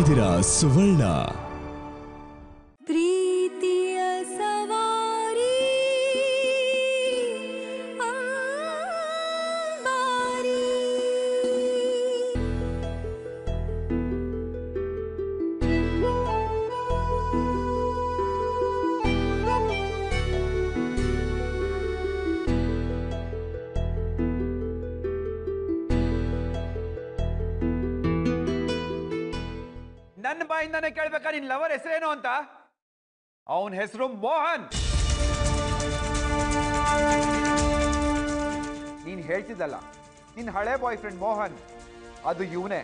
ಇದ್ದೀರಾ ಸುವರ್ಣ ಪ್ರೀತಿಯ ಸವಾರಿ ಅಂಬಾರಿ ನನ್ನ ಬಾಯಿಂದಾನೆ ಕೇಳ್ಬೇಕಾ ನಿನ್ ಲವರ್ ಹೆಸರೇನು ಅಂತ ಅವನ ಹೆಸರು ಮೋಹನ್ ನೀನ್ ಹೇಳ್ತಿದ್ದಲ್ಲ ನಿನ್ ಹಳೆ ಬಾಯ್ ಫ್ರೆಂಡ್ ಮೋಹನ್ ಅದು ಇವನೇ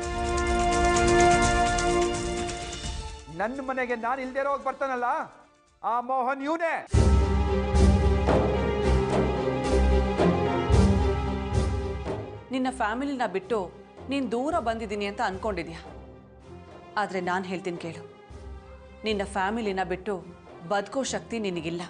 ನನ್ನ ಮನೆಗೆ ನಾನು ಇಲ್ದೇ ಹೋಗಿ ಬರ್ತಾನಲ್ಲ ಆ ಮೋಹನ್ ಇವನೇ ನಿನ್ನ ಫ್ಯಾಮಿಲಿನ ಬಿಟ್ಟು ನೀನು ದೂರ ಬಂದಿದ್ದೀನಿ ಅಂತ ಅನ್ಕೊಂಡಿದ್ಯಾ ಆದರೆ ನಾನು ಹೇಳ್ತೀನಿ ಕೇಳು ನಿನ್ನ ಫ್ಯಾಮಿಲಿನ ಬಿಟ್ಟು ಬದುಕೋ ಶಕ್ತಿ ನಿನಗಿಲ್ಲ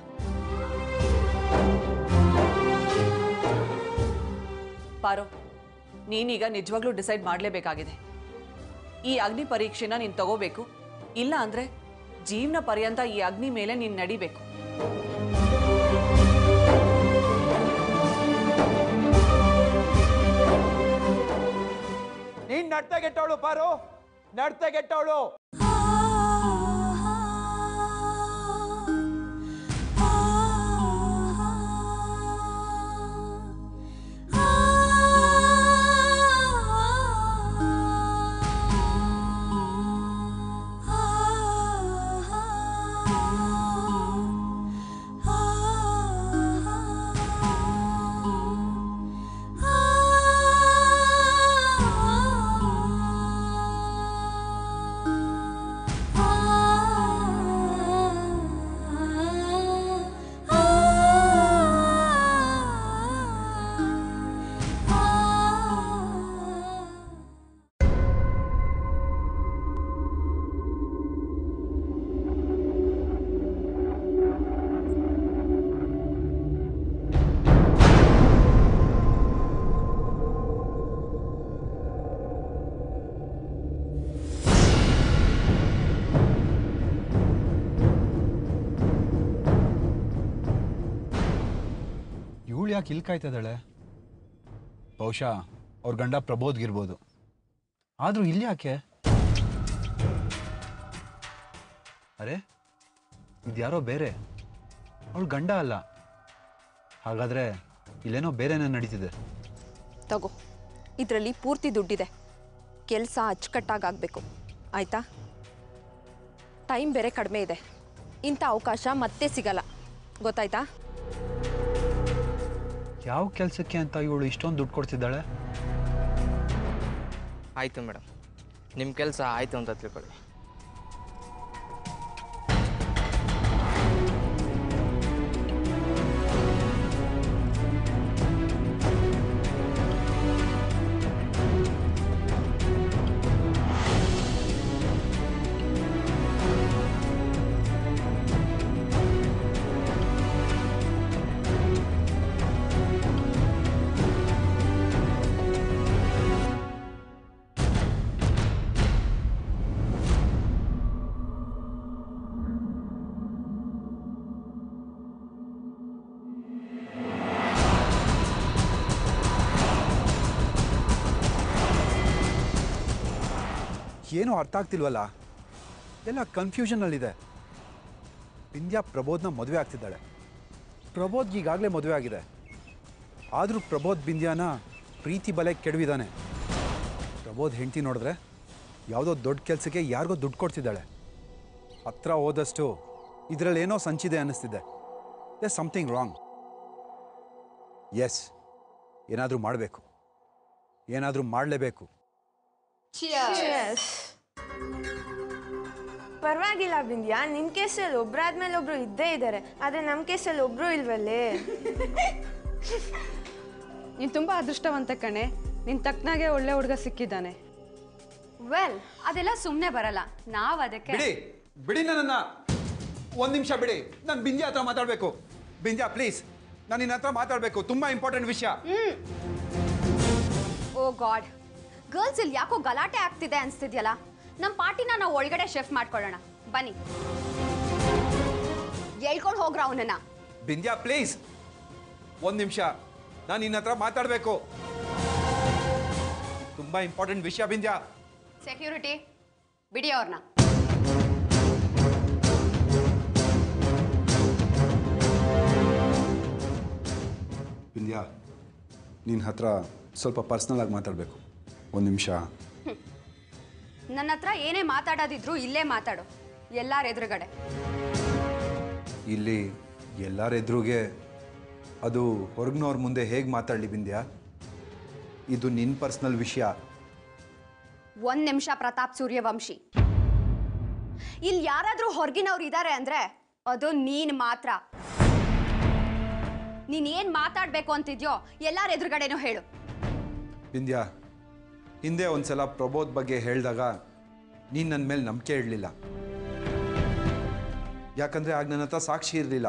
ಪಾರೋ ನೀನೀಗ ನಿಜವಾಗ್ಲೂ ಡಿಸೈಡ್ ಮಾಡಲೇಬೇಕಾಗಿದೆ ಈ ಅಗ್ನಿ ಪರೀಕ್ಷೆನ ನೀನು ತಗೋಬೇಕು ಇಲ್ಲ ಅಂದರೆ ಜೀವನ ಪರ್ಯಂತ ಈ ಅಗ್ನಿ ಮೇಲೆ ನೀನು ನಡಿಬೇಕು ನೀನ್ ನಡ್ತಾ ಗೆಟ್ಟವಳು ಪಾರು ನಡ್ತಾ ಗೆಟ್ಟವಳು ಇವಳು ಯಾಕೆ ಇಲ್ಲಿ ಕಾಯ್ತಿದ್ದಾಳೆ ಬಹುಶಃ ಅವ್ರ ಗಂಡ ಪ್ರಬೋದ್ಗಿರ್ಬೋದು ಆದರೂ ಇಲ್ಲಿ ಯಾಕೆ ಅರೆ ಇದ್ಯಾರೋ ಬೇರೆ ಅವಳು ಗಂಡ ಅಲ್ಲ ಹಾಗಾದ್ರೆ ಇಲ್ಲೇನೋ ಬೇರೆನೇ ನಡೀತಿದೆ ತಗೋ ಇದರಲ್ಲಿ ಪೂರ್ತಿ ದುಡ್ಡಿದೆ ಕೆಲಸ ಅಚ್ಚುಕಟ್ಟಾಗಬೇಕು ಆಯ್ತಾ ಟೈಮ್ ಬೇರೆ ಕಡಿಮೆ ಇದೆ ಇಂಥ ಅವಕಾಶ ಮತ್ತೆ ಸಿಗಲ್ಲ ಗೊತ್ತಾಯ್ತಾ ಯಾವ ಕೆಲಸಕ್ಕೆ ಅಂತ ಇವಳು ಇಷ್ಟೊಂದು ದುಡ್ಡು ಕೊಡ್ತಿದ್ದಾಳೆ ಆಯಿತು ಮೇಡಮ್ ನಿಮ್ಮ ಕೆಲಸ ಆಯಿತು ಅಂತ ತಿಳ್ಕೊಳ್ಳಿ ಏನೂ ಅರ್ಥ ಆಗ್ತಿಲ್ವಲ್ಲ ಎಲ್ಲ ಕನ್ಫ್ಯೂಷನಲ್ಲಿದೆ ವಿಂದ್ಯಾ ಪ್ರಬೋದ್ನ ಮದುವೆ ಆಗ್ತಿದ್ದಾಳೆ ಪ್ರಬೋದ್ಗೆ ಈಗಾಗಲೇ ಮದುವೆ ಆಗಿದೆ ಆದರೂ ಪ್ರಬೋದ್ ಬಿಂದ್ಯಾನ ಪ್ರೀತಿ ಬಲೆ ಕೆಡವಿದಾನೆ ಪ್ರಬೋದ್ ಹೆಂಡತಿ ನೋಡಿದ್ರೆ ಯಾವುದೋ ದೊಡ್ಡ ಕೆಲಸಕ್ಕೆ ಯಾರಿಗೋ ದುಡ್ಡು ಕೊಡ್ತಿದ್ದಾಳೆ ಹತ್ರ ಹೋದಷ್ಟು ಇದರಲ್ಲಿ ಏನೋ ಸಂಚಿದೆ ಅನ್ನಿಸ್ತಿದೆ ಎಸ್ ಸಮಥಿಂಗ್ ರಾಂಗ್ ಎಸ್ ಏನಾದರೂ ಮಾಡಬೇಕು ಏನಾದರೂ ಮಾಡಲೇಬೇಕು ಪರವಾಗಿಲ್ಲ ಬಿಂದ್ಯಾ ನಿಮ್ ಕೇಸಲ್ಲಿ ಒಬ್ರಾದ್ಮೇಲೆ ಒಬ್ರು ಇದ್ದೇ ಇದ್ದಾರೆ ಆದ್ರೆ ನಮ್ ಕೇಸಲ್ಲಿ ಒಬ್ರು ಇಲ್ವಲ್ಲೇ ನೀನು ತುಂಬ ಅದೃಷ್ಟವಂತ ಕಣೆ ನಿನ್ನ ತಕ್ಕನಾಗೆ ಒಳ್ಳೆ ಹುಡುಗ ಸಿಕ್ಕಿದ್ದಾನೆ ವೆಲ್ ಅದೆಲ್ಲ ಸುಮ್ಮನೆ ಬರಲ್ಲ ನಾವು ಅದಕ್ಕೆ ಬಿಡಿ ಬಿಡಿ ನನ್ನನ್ನ ಒಂದು ನಿಮಿಷ ಬಿಡಿ ನಾನು ಬಿಂದ್ಯಾ ಹತ್ರ ಮಾತಾಡಬೇಕು ಬಿಂದ್ಯಾ ಪ್ಲೀಸ್ ನಾನು ನಿನ್ನ ಹತ್ರ ಮಾತಾಡಬೇಕು ತುಂಬ ಇಂಪಾರ್ಟೆಂಟ್ ವಿಷಯ ಓ ಗಾಡ್ ಗರ್ಲ್ಸ್ ಇಲ್ಲಿ ಯಾಕೋ ಗಲಾಟೆ ಆಗ್ತಿದೆ ಅನ್ಸ್ತಿದ್ಯಲ್ಲ ನಮ್ಮ ಪಾರ್ಟಿನ ನಾವು ಒಳಗಡೆ ಶಿಫ್ಟ್ ಮಾಡ್ಕೊಳ್ಳೋಣ ಬನ್ನಿ ಹೇಳ್ಕೊಂಡು ಹೋಗ್ರ ಅವನನ್ನ ಬಿಂದ್ಯಾ ಪ್ಲೀಸ್ ಒಂದು ನಿಮಿಷ ನಾನು ನಿನ್ನ ಹತ್ರ ಮಾತಾಡಬೇಕು ತುಂಬ ಇಂಪಾರ್ಟೆಂಟ್ ವಿಷಯ ಬಿಂದ್ಯಾ ಸೆಕ್ಯೂರಿಟಿ ಬಿಡಿ ಅವ್ರನ್ನ ವಿಂದ್ಯಾ ನಿನ್ನ ಹತ್ರ ಸ್ವಲ್ಪ ಪರ್ಸ್ನಲ್ ಆಗಿ ಮಾತಾಡಬೇಕು ಒಂದು ನಿಮಿಷ ನನ್ನ ಹತ್ರ ಏನೇ ಮಾತಾಡೋದಿದ್ರು ಇಲ್ಲೇ ಮಾತಾಡು ಎಲ್ಲಾರ ಎದುರುಗಡೆ ಇಲ್ಲಿ ಎಲ್ಲರ ಎದುರುಗೆ ಅದು ಹೊರಗಿನವ್ರ ಮುಂದೆ ಹೇಗೆ ಮಾತಾಡಲಿ ಬಿಂದ್ಯಾ ಇದು ನಿನ್ನ ಪರ್ಸ್ನಲ್ ವಿಷಯ ಒಂದ್ ನಿಮಿಷ ಪ್ರತಾಪ್ ಸೂರ್ಯವಂಶಿ ಇಲ್ಲಿ ಯಾರಾದ್ರೂ ಹೊರಗಿನವ್ರು ಇದ್ದಾರೆ ಅಂದ್ರೆ ಅದು ನೀನ್ ಮಾತ್ರ ನೀನ್ ಏನ್ ಮಾತಾಡ್ಬೇಕು ಅಂತಿದ್ಯೋ ಎಲ್ಲಾರ ಎದುರುಗಡೆನೂ ಹೇಳು ಬಿಂದ್ಯಾ ಹಿಂದೆ ಒಂದ್ಸಲ ಪ್ರಬೋದ್ ಬಗ್ಗೆ ಹೇಳಿದಾಗ ನೀನು ನನ್ನ ಮೇಲೆ ನಂಬಿಕೆ ಇಡಲಿಲ್ಲ ಯಾಕಂದರೆ ಆಗ ನನ್ನ ಹತ್ರ ಸಾಕ್ಷಿ ಇರಲಿಲ್ಲ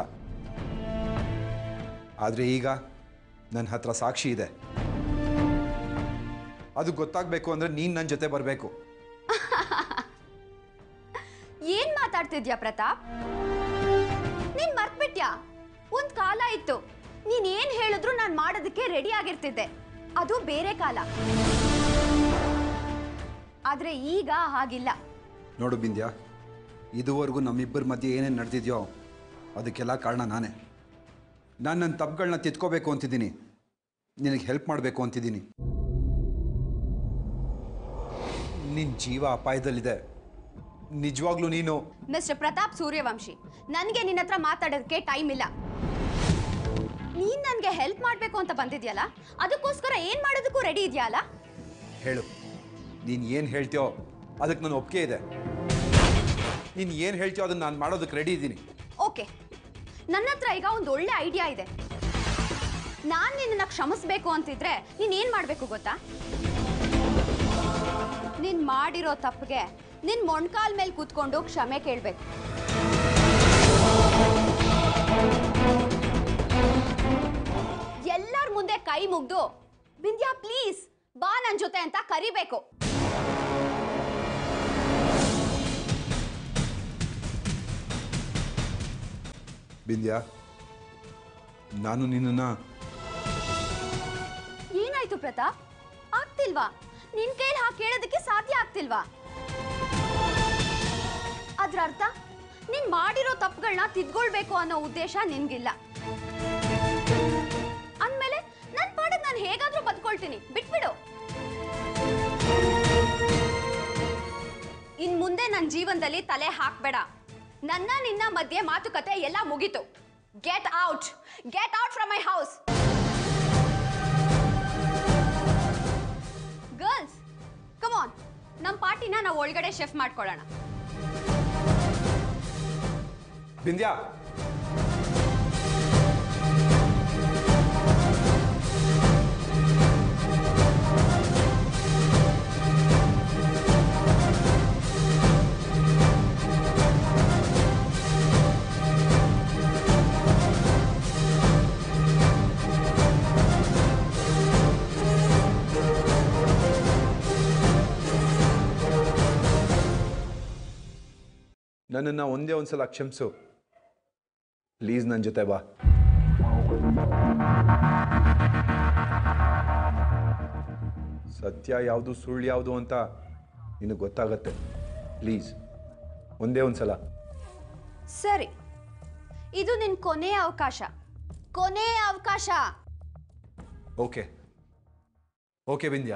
ಆದರೆ ಈಗ ನನ್ನ ಹತ್ರ ಸಾಕ್ಷಿ ಇದೆ ಅದು ಗೊತ್ತಾಗಬೇಕು ಅಂದರೆ ನೀನು ನನ್ನ ಜೊತೆ ಬರಬೇಕು ಏನ್ ಮಾತಾಡ್ತಿದ್ಯಾ ಪ್ರತಾಪ್ ನೀನ್ ಮರ್ತ್ಬಿಟ್ಯಾ ಒಂದ್ ಕಾಲ ಇತ್ತು ನೀನ್ ಏನ್ ಹೇಳಿದ್ರು ನಾನ್ ಮಾಡೋದಕ್ಕೆ ರೆಡಿ ಆಗಿರ್ತಿದ್ದೆ ಅದು ಬೇರೆ ಕಾಲ ಆದ್ರೆ ಈಗ ಹಾಗಿಲ್ಲ ನೋಡು ಬಿಂದ್ಯಾ ಇದುವರೆಗೂ ನಮ್ಮಿಬ್ಬರ ಮಧ್ಯೆ ಏನೇನು ನಡೆದಿದೆಯೋ ಅದಕ್ಕೆಲ್ಲ ಕಾರಣ ನಾನೇ ನಾನು ನನ್ನ ತಪ್ಪುಗಳನ್ನ ತಿದ್ಕೋಬೇಕು ಅಂತಿದ್ದೀನಿ ನಿನಗೆ ಹೆಲ್ಪ್ ಮಾಡಬೇಕು ಅಂತಿದ್ದೀನಿ ನಿನ್ನ ಜೀವ ಅಪಾಯದಲ್ಲಿದೆ ನಿಜವಾಗ್ಲೂ ನೀನು ಮಿಸ್ಟರ್ ಪ್ರತಾಪ್ ಸೂರ್ಯವಂಶಿ ನನಗೆ ನಿನ್ನ ಹತ್ರ ಮಾತಾಡೋದಕ್ಕೆ ಟೈಮ್ ಇಲ್ಲ ನೀನ್ ನನಗೆ ಹೆಲ್ಪ್ ಮಾಡಬೇಕು ಅಂತ ಬಂದಿದ್ಯಲ್ಲ ಅದಕ್ಕೋಸ್ಕರ ಏನ್ ಮಾಡೋದಕ್ಕೂ ರೆಡಿ ಇದೆಯಲ್ಲ ಹೇಳು ನೀನು ಏನು ಹೇಳ್ತೀಯೋ ಅದಕ್ಕೆ ನಾನು ಒಪ್ಪಿಗೆ ಇದೆ ನೀನು ಏನು ಹೇಳ್ತೀಯೋ ಅದನ್ನು ನಾನು ಮಾಡೋದಕ್ಕೆ ರೆಡಿ ಇದ್ದೀನಿ ಓಕೆ ನನ್ನ ಹತ್ರ ಈಗ ಒಂದು ಒಳ್ಳೆ ಐಡಿಯಾ ಇದೆ ನಾನು ನಿನ್ನನ್ನು ಕ್ಷಮಿಸ್ಬೇಕು ಅಂತಿದ್ರೆ ನೀನ್ ಏನ್ ಮಾಡ್ಬೇಕು ಗೊತ್ತಾ ನೀನ್ ಮಾಡಿರೋ ತಪ್ಪಿಗೆ ನಿನ್ ಮೊಣ್ಕಾಲ್ ಮೇಲೆ ಕೂತ್ಕೊಂಡು ಕ್ಷಮೆ ಕೇಳ್ಬೇಕು ಎಲ್ಲರ ಮುಂದೆ ಕೈ ಮುಗ್ದು ಬಿಂದ್ಯಾ ಪ್ಲೀಸ್ ಬಾ ನನ್ ಜೊತೆ ಅಂತ ಕರಿಬೇಕು ಬಿಂದ್ಯಾ ನಾನು ನಿನ್ನನ್ನು ಏನಾಯ್ತು ಪ್ರತಾಪ್ ಆಗ್ತಿಲ್ವಾ ನಿನ್ ಕೈಲಿ ಹಾಕಿ ಕೇಳೋದಕ್ಕೆ ಸಾಧ್ಯ ಆಗ್ತಿಲ್ವಾ ಅದ್ರ ಅರ್ಥ ನೀನ್ ಮಾಡಿರೋ ತಪ್ಪುಗಳನ್ನ ತಿದ್ಕೊಳ್ಬೇಕು ಅನ್ನೋ ಉದ್ದೇಶ ನಿನ್ಗಿಲ್ಲ ಅಂದ್ಮೇಲೆ ನನ್ ಪಾಡಕ್ ನಾನು ಹೇಗಾದ್ರೂ ಬದ್ಕೊಳ್ತೀನಿ ಬಿಟ್ಬಿಡು ಇನ್ ಮುಂದೆ ನನ್ನ ಜೀವನದಲ್ಲಿ ತಲೆ ಹಾಕ್ಬೇಡ ನನ್ನ ನಿನ್ನ ಮಧ್ಯೆ ಮಾತುಕತೆ ಎಲ್ಲ ಮುಗೀತು get out get out from my house girls come on ನಮ್ಮ ಪಾರ್ಟಿನ ನಾವು ಒಳಗಡೆ ಶೆಫ್ ಮಾಡ್ಕೊಳ್ಳೋಣ ಬಿಂದ್ಯಾ ನನ್ನನ್ನು ಒಂದೇ ಒಂದ್ಸಲ ಕ್ಷಮಿಸು ಪ್ಲೀಸ್ ನನ್ನ ಜೊತೆ ಬಾ ಸತ್ಯ ಯಾವುದು ಸುಳ್ಳು ಯಾವುದು ಅಂತ ನಿನಗೆ ಗೊತ್ತಾಗತ್ತೆ ಪ್ಲೀಸ್ ಒಂದೇ ಒಂದ್ಸಲ ಸರಿ ಇದು ನಿನ್ ಕೊನೆಯ ಅವಕಾಶ ಕೊನೆಯ ಅವಕಾಶ ಓಕೆ ಓಕೆ ಬಿಂದ್ಯಾ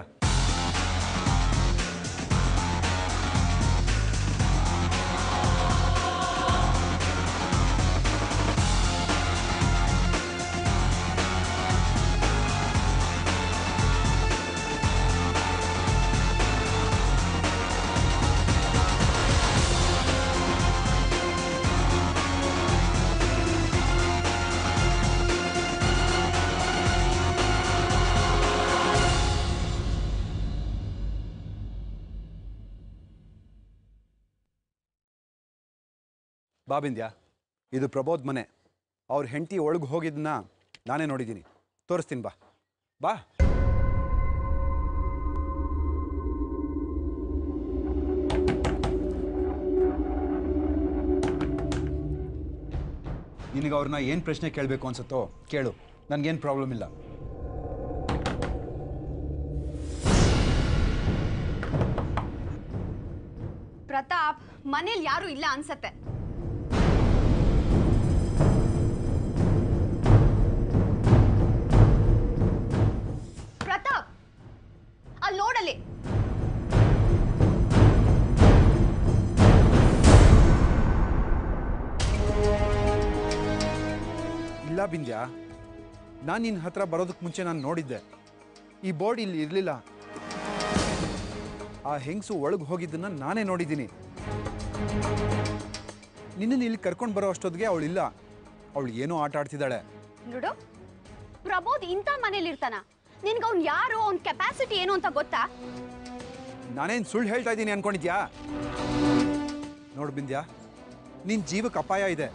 ಬಾ ಬಿಂದ್ಯಾ ಇದು ಪ್ರಬೋದ್ ಮನೆ ಅವ್ರ ಹೆಂಡತಿ ಒಳಗೆ ಹೋಗಿದ್ದನ್ನ ನಾನೇ ನೋಡಿದ್ದೀನಿ ತೋರಿಸ್ತೀನಿ ಬಾ ಬಾ ನಿನಗೆ ಅವ್ರನ್ನ ಏನು ಪ್ರಶ್ನೆ ಕೇಳಬೇಕು ಅನ್ಸುತ್ತೋ ಕೇಳು ನನಗೇನು ಪ್ರಾಬ್ಲಮ್ ಇಲ್ಲ ಪ್ರತಾಪ್ ಮನೇಲಿ ಯಾರು ಇಲ್ಲ ಅನ್ಸತ್ತೆ ಪ್ರತಾಪ್ ಅಲ್ಲಿ ನೋಡಲಿ ಇಲ್ಲ ಬಿಂದ್ಯಾ ನಾನು ನಿನ್ನ ಹತ್ರ ಬರೋದಕ್ಕೆ ಮುಂಚೆ ನಾನು ನೋಡಿದ್ದೆ ಈ ಬೋರ್ಡ್ ಇಲ್ಲಿ ಇರಲಿಲ್ಲ ಆ ಹೆಂಗಸು ಒಳಗೆ ಹೋಗಿದ್ದನ್ನ ನಾನೇ ನೋಡಿದ್ದೀನಿ ನಿನ್ನನ್ನು ಇಲ್ಲಿ ಕರ್ಕೊಂಡು ಬರೋ ಅಷ್ಟೊತ್ತಿಗೆ ಅವಳಿಲ್ಲ ಅವಳು ಏನೋ ಆಟ ಆಡ್ತಿದ್ದಾಳೆ ನೋಡು ಪ್ರಬೋಧ್ ಇಂಥ ಮನೇಲಿ ಇರ್ತಾನ ನಿನ್ಗೆ ಅವ್ನ್ ಯಾರು ಅವ್ನ ಕೆಪಾಸಿಟಿ ಏನು ಅಂತ ಗೊತ್ತಾ ನಾನೇನು ಸುಳ್ಳು ಹೇಳ್ತಾ ಇದ್ದೀನಿ ಅನ್ಕೊಂಡಿದ್ಯಾ ನೋಡು ಬಿಂದ್ಯಾ ನಿನ್ನ ಜೀವಕ್ಕೆ ಅಪಾಯ ಇದೆ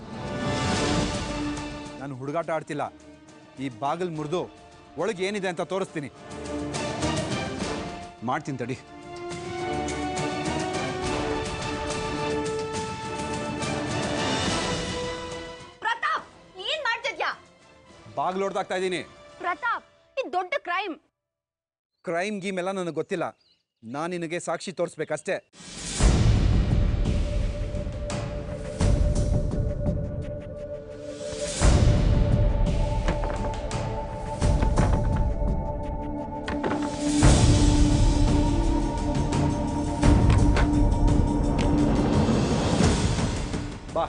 ನಾನು ಹುಡುಗಾಟ ಆಡ್ತಿಲ್ಲ ಈ ಬಾಗಿಲು ಮುರಿದು ಒಳಗೆ ಏನಿದೆ ಅಂತ ತೋರಿಸ್ತೀನಿ ಮಾಡ್ತೀನಿ ತಡಿ ಪ್ರತಾಪ್ ಏನ್ ಮಾಡ್ತಿದ್ಯಾ ಬಾಗಿಲು ಹೊಡೆದಾಗ್ತಾ ಇದ್ದೀನಿ ಪ್ರತಾಪ್ ಇದು ದೊಡ್ಡ ಕ್ರೈಮ್ ಕ್ರೈಮ್ ಗೀಮ್ ಎಲ್ಲ ನನಗೆ ಗೊತ್ತಿಲ್ಲ ನಾನು ನಿನಗೆ ಸಾಕ್ಷಿ ತೋರಿಸ್ಬೇಕಷ್ಟೇ ಬಾ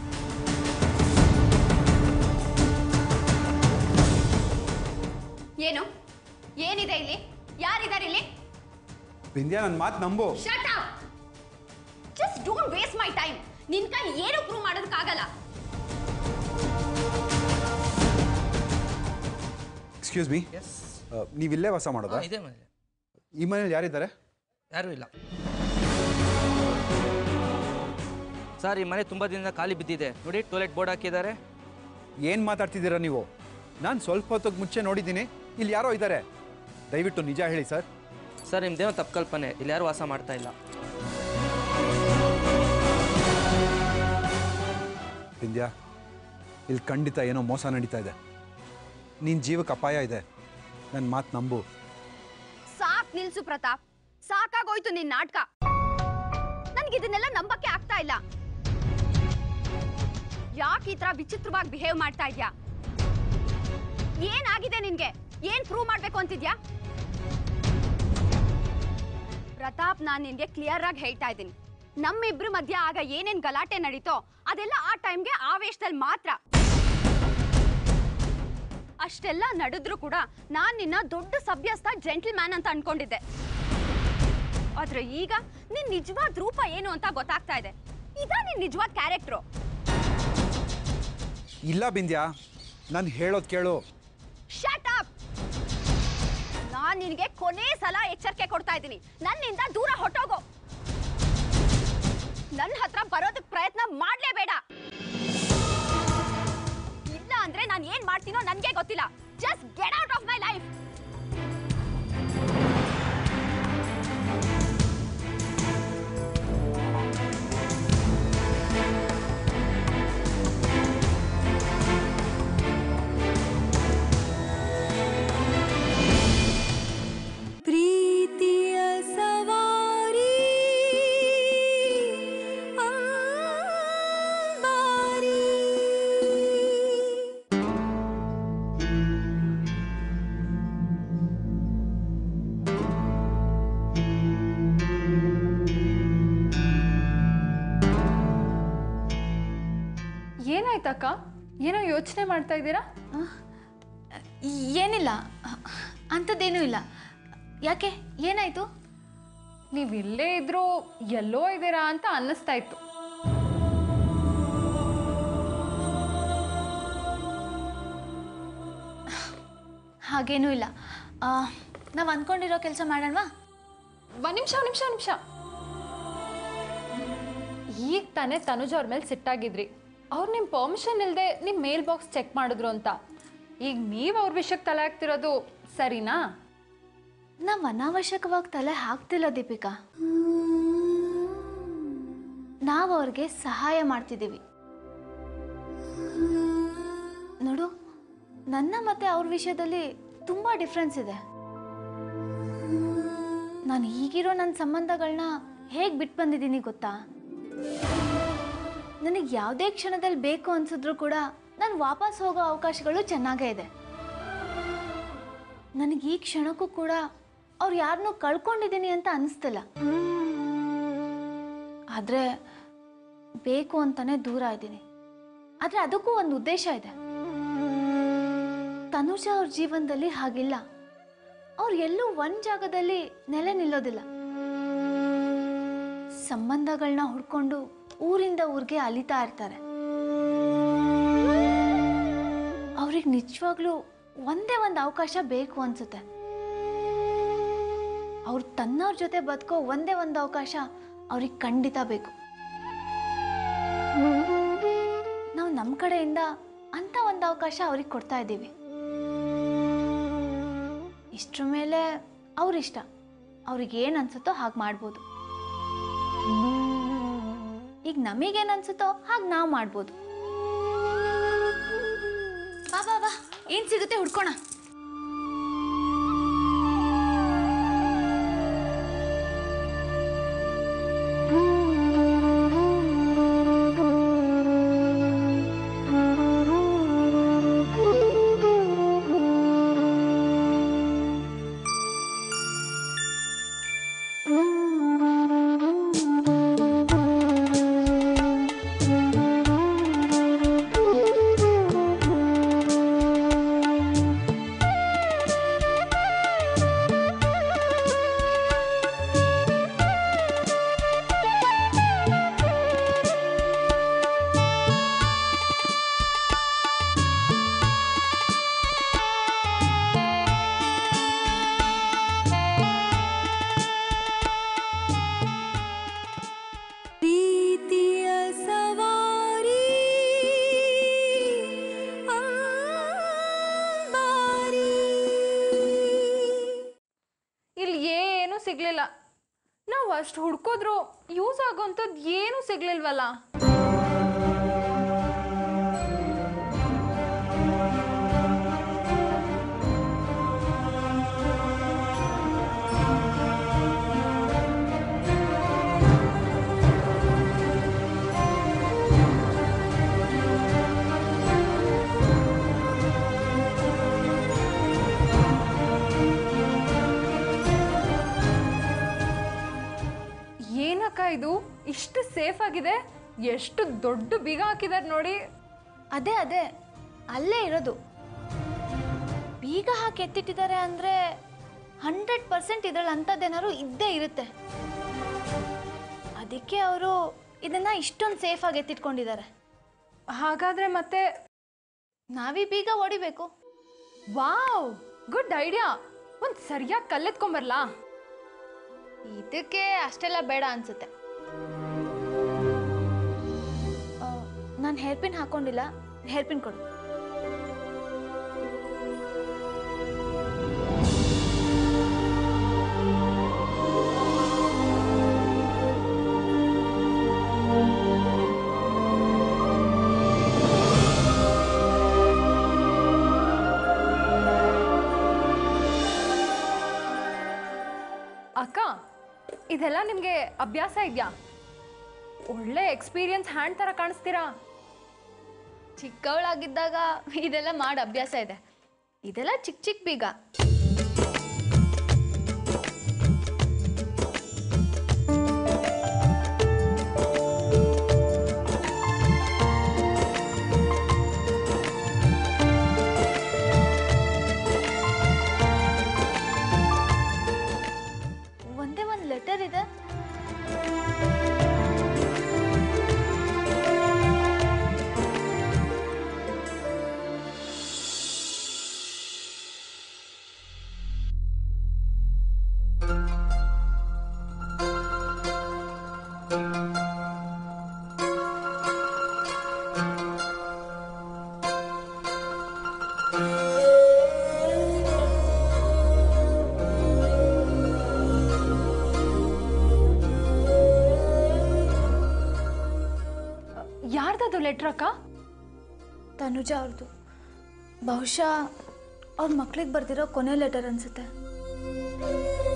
ಏನು ಏನಿದೆ ಇಲ್ಲಿ ಯಾರಿದ್ದಾರೆ ಇಲ್ಲಿ ಬಿಂದ್ಯಾ ನನ್ನ ಮಾತು ನಂಬು shut up just don't waste my time ನಿನ್ ಕೈ ಏನು ಪ್ರೂವ್ ಮಾಡೋದಕ್ಕಾಗಲ್ಲ ಎಕ್ಸ್ಕ್ಯೂಸ್ ಮೀ ನೀವಿಲ್ಲೇ ವಾಸ ಮಾಡೋದಾ ಇದೆ ಮನೆ ಈ ಮನೇಲಿ ಯಾರಿದ್ದಾರೆ ಯಾರೂ ಇಲ್ಲ ಸರ್ ಈ ಮನೆ ತುಂಬ ದಿನದಿಂದ ಖಾಲಿ ಬಿದ್ದಿದೆ ನೋಡಿ ಟಾಯ್ಲೆಟ್ ಬೋರ್ಡ್ ಹಾಕಿದ್ದಾರೆ ಏನು ಮಾತಾಡ್ತಿದ್ದೀರಾ ನೀವು ನಾನು ಸ್ವಲ್ಪ ಹೊತ್ತಿಗೆ ಮುಂಚೆ ನೋಡಿದ್ದೀನಿ ಇಲ್ಲಿ ಯಾರೋ ಇದ್ದಾರೆ ದಯವಿಟ್ಟು ನಿಜ ಹೇಳಿ ಸರ್ ಸರ್ ನಿಮ್ದೇನೋ ತಪ್ಪು ಕಲ್ಪನೆ ಇಲ್ಲಿ ಯಾರು ವಾಸ ಮಾಡ್ತಾ ಇಲ್ಲ ವಿಂದ್ಯಾ ಇಲ್ಲಿ ಖಂಡಿತ ಏನೋ ಮೋಸ ನಡೀತಾ ಇದೆ ನಿನ್ನ ಜೀವಕ್ಕೆ ಅಪಾಯ ಇದೆ ನನ್ನ ಮಾತು ನಂಬು ಸಾಕ್ ನಿಲ್ಸು ಪ್ರತಾಪ್ ಸಾಕಾಗೋಯ್ತು ನಿನ್ ನಾಟಕ ನನ್ಗೆ ಇದನ್ನೆಲ್ಲ ನಂಬಕ್ಕೆ ಆಗ್ತಾ ಇಲ್ಲ ಯಾಕೆ ಈ ತರ ವಿಚಿತ್ರವಾಗಿ ಬಿಹೇವ್ ಮಾಡ್ತಾ ಇದ್ಯಾ ಏನಾಗಿದೆ ನಿನ್ಗೆ ಏನ್ ಪ್ರೂವ್ ಮಾಡ್ಬೇಕು ಅಂತಿದ್ಯಾ ಪ್ರತಾಪ್ ನಾನ್ ನಿನ್ಗೆ ಕ್ಲಿಯರ್ ಆಗಿ ಹೇಳ್ತಾ ಇದ್ದೀನಿ ನಮ್ಮಿಬ್ರ ಮಧ್ಯ ಆಗ ಏನೇನ್ ಗಲಾಟೆ ನಡೀತೋ ಅದೆಲ್ಲ ಆ ಟೈಮ್ಗೆ ಆವೇಶದಲ್ಲಿ ಮಾತ್ರ ಅಷ್ಟೆಲ್ಲ ನಡೆದ್ರು ಕೂಡ ನಾನ್ ನಿನ್ನ ದೊಡ್ಡ ಸಭ್ಯಸ್ಥ ಜೆಂಟಲ್ ಮ್ಯಾನ್ ಅಂತ ಅನ್ಕೊಂಡಿದ್ದೆ ಆದ್ರೆ ಈಗ ನಿನ್ ನಿಜವಾದ ರೂಪ ಏನು ಅಂತ ಗೊತ್ತಾಗ್ತಾ ಇದೆ ಇದ ನಿನ್ ನಿಜವಾದ ಕ್ಯಾರೆಕ್ಟ್ರು ಇಲ್ಲ ಬಿಂದ್ಯಾ ನಾನು ಹೇಳೋದು ಕೇಳು ಶಟ್ ಅಪ್ ನಾನ್ ನಿನಗೆ ಕೊನೆ ಸಲ ಎಚ್ಚರಿಕೆ ಕೊಡ್ತಾ ಇದ್ದೀನಿ ನನ್ನಿಂದ ದೂರ ಹೊಟ್ಟೋಗು ನನ್ನ ಹತ್ರ ಬರೋದಕ್ ಪ್ರಯತ್ನ ಮಾಡ್ಲೇಬೇಡ ಇಲ್ಲ ಅಂದ್ರೆ ನಾನು ಏನ್ ಮಾಡ್ತೀನೋ ನನ್ಗೆ ಗೊತ್ತಿಲ್ಲ just get out of my life ಪ್ರೀತಿಯ ಸವಾರಿ ಅಂಬಾರಿ ಏನಾಯ್ತಕ್ಕ ಏನೋ ಯೋಚನೆ ಮಾಡ್ತಾ ಇದ್ದೀರಾ ಏನಿಲ್ಲ ಅಂಥದ್ದೇನೂ ಇಲ್ಲ ಯಾಕೆ ಏನಾಯ್ತು ನೀವು ಇಲ್ಲೇ ಇದ್ರೂ ಎಲ್ಲೋ ಇದ್ದೀರಾ ಅಂತ ಅನ್ನಿಸ್ತಾ ಇತ್ತು ಹಾಗೇನೂ ಇಲ್ಲ ನಾವು ಅಂದ್ಕೊಂಡಿರೋ ಕೆಲಸ ಮಾಡೋಣವಾ ಒಂದು ನಿಮಿಷ ಒಂದು ನಿಮಿಷ ಒಂದು ನಿಮಿಷ ಈಗ ತಾನೇ ತನುಜ್ ಅವ್ರ ಮೇಲೆ ಸಿಟ್ಟಾಗಿದ್ರಿ ಅವ್ರು ನಿಮ್ಮ ಪರ್ಮಿಷನ್ ಇಲ್ಲದೆ ನಿಮ್ಮ ಮೇಲ್ ಬಾಕ್ಸ್ ಚೆಕ್ ಮಾಡಿದ್ರು ಅಂತ ಈಗ ನೀವು ಅವ್ರ ವಿಷಯಕ್ಕೆ ತಲೆ ಹಾಕ್ತಿರೋದು ಸರಿನಾ ನಾವು ಅನಾವಶ್ಯಕವಾಗಿ ತಲೆ ಹಾಕ್ತಿಲ್ಲ ದೀಪಿಕಾ ನಾವು ಅವ್ರಿಗೆ ಸಹಾಯ ಮಾಡ್ತಿದ್ದೀವಿ ನನ್ನ ಮತ್ತೆ ಅವ್ರ ವಿಷಯದಲ್ಲಿ ತುಂಬ ಡಿಫ್ರೆನ್ಸ್ ಇದೆ ನಾನು ಈಗಿರೋ ನನ್ನ ಸಂಬಂಧಗಳನ್ನ ಹೇಗೆ ಬಿಟ್ಟು ಬಂದಿದ್ದೀನಿ ಗೊತ್ತಾ ನನಗೆ ಯಾವುದೇ ಕ್ಷಣದಲ್ಲಿ ಬೇಕು ಅನ್ಸಿದ್ರು ಕೂಡ ನಾನು ವಾಪಸ್ ಹೋಗೋ ಅವಕಾಶಗಳು ಚೆನ್ನಾಗೇ ಇದೆ ನನಗೆ ಈ ಕ್ಷಣಕ್ಕೂ ಕೂಡ ಅವ್ರು ಯಾರನ್ನೂ ಕಳ್ಕೊಂಡಿದ್ದೀನಿ ಅಂತ ಅನಿಸ್ತಿಲ್ಲ ಆದರೆ ಬೇಕು ಅಂತಾನೆ ದೂರ ಇದ್ದೀನಿ ಆದರೆ ಅದಕ್ಕೂ ಒಂದು ಉದ್ದೇಶ ಇದೆ ತನುಜ ಅವ್ರ ಜೀವನದಲ್ಲಿ ಹಾಗಿಲ್ಲ ಅವ್ರು ಎಲ್ಲೂ ಒಂದ್ ಜಾಗದಲ್ಲಿ ನೆಲೆ ನಿಲ್ಲೋದಿಲ್ಲ ಸಂಬಂಧಗಳನ್ನ ಹುಡ್ಕೊಂಡು ಊರಿಂದ ಊರಿಗೆ ಅಲಿತಾ ಇರ್ತಾರೆ ಅವ್ರಿಗೆ ನಿಜವಾಗ್ಲೂ ಒಂದೇ ಒಂದು ಅವಕಾಶ ಬೇಕು ಅನ್ಸುತ್ತೆ ಅವ್ರು ತನ್ನವ್ರ ಜೊತೆ ಬದುಕೋ ಒಂದೇ ಒಂದು ಅವಕಾಶ ಅವ್ರಿಗೆ ಖಂಡಿತ ಬೇಕು ನಾವು ನಮ್ಮ ಕಡೆಯಿಂದ ಅಂತ ಒಂದು ಅವಕಾಶ ಅವ್ರಿಗೆ ಕೊಡ್ತಾ ಇದ್ದೀವಿ ಇಷ್ಟ್ರ ಮೇಲೆ ಅವ್ರಿಷ್ಟ ಅವ್ರಿಗೆ ಏನು ಅನ್ಸುತ್ತೋ ಹಾಗೆ ಮಾಡ್ಬೋದು ಈಗ ನಮಗೇನು ಅನ್ಸುತ್ತೋ ಹಾಗೆ ನಾವು ಮಾಡ್ಬೋದು ಬಾ ಬಾ ಬಾ ಏನು ಸಿಗುತ್ತೆ ಹುಡ್ಕೋಣ ಪ್ರೀತಿಯ ಸವಾರಿ ಇಲ್ಲಿ ಏನೂ ಸಿಗ್ಲಿಲ್ಲ ನಾವು ಅಷ್ಟು ಹುಡ್ಕೋದ್ರು ಯೂಸ್ ಆಗೋಂಥದ್ದು ಏನೂ ಸಿಗ್ಲಿಲ್ವಲ್ಲ ಏನಕ್ಕ ಇದು ಇಷ್ಟು ಸೇಫ್ ಆಗಿದೆ ಎಷ್ಟು ದೊಡ್ಡ ಬೀಗ ಹಾಕಿದಾರೆ ನೋಡಿ ಅದೇ ಅದೇ ಅಲ್ಲೇ ಇರೋದು ಬೀಗ ಹಾಕಿ ಎತ್ತಿಟ್ಟಿದ್ದಾರೆ ಅಂದರೆ ಹಂಡ್ರೆಡ್ ಪರ್ಸೆಂಟ್ ಇದರಲ್ಲಿ ಅಂಥದ್ದೇನಾದ್ರು ಇದ್ದೇ ಇರುತ್ತೆ ಅದಕ್ಕೆ ಅವರು ಇದನ್ನ ಇಷ್ಟೊಂದು ಸೇಫಾಗಿ ಎತ್ತಿಟ್ಕೊಂಡಿದ್ದಾರೆ ಹಾಗಾದ್ರೆ ಮತ್ತೆ ನಾವೀ ಬೀಗ ಹೊಡಿಬೇಕು ವಾವ್ ಗುಡ್ ಐಡಿಯಾ ಒಂದು ಸರಿಯಾಗಿ ಕಲ್ಲೆತ್ಕೊಂಬರ್ಲಾ ಇದಕ್ಕೆ ಅಷ್ಟೆಲ್ಲ ಬೇಡ ಅನ್ಸುತ್ತೆ ನಾನು ಹೇರ್ ಪಿನ್ ಹಾಕೊಂಡಿಲ್ಲ ಹೇರ್ ಪಿನ್ ಕೊಡು ಅಕ್ಕ ಇದೆಲ್ಲ ನಿಮಗೆ ಅಭ್ಯಾಸ ಇದೆಯಾ ಒಳ್ಳೆ ಎಕ್ಸ್ಪೀರಿಯನ್ಸ್ ಹ್ಯಾಂಡ್ ಥರ ಕಾಣಿಸ್ತೀರಾ ಚಿಕ್ಕವಳಾಗಿದ್ದಾಗ ಇದೆಲ್ಲ ಮಾಡಿ ಅಭ್ಯಾಸ ಇದೆ ಇದೆಲ್ಲ ಚಿಕ್ಕ ಚಿಕ್ಕ ಬೀಗ ಒಂದೇ ಒಂದು ಲೆಟರ್ ಇದೆ ಯಾರ್ದದು ಲೆಟ್ರ್ ಅಕ್ಕ ತನುಜ ಅವ್ರದ್ದು ಬಹುಶಃ ಅವ್ರ ಮಕ್ಳಿಗೆ ಬರ್ದಿರೋ ಕೊನೆ ಲೆಟರ್ ಅನ್ಸುತ್ತೆ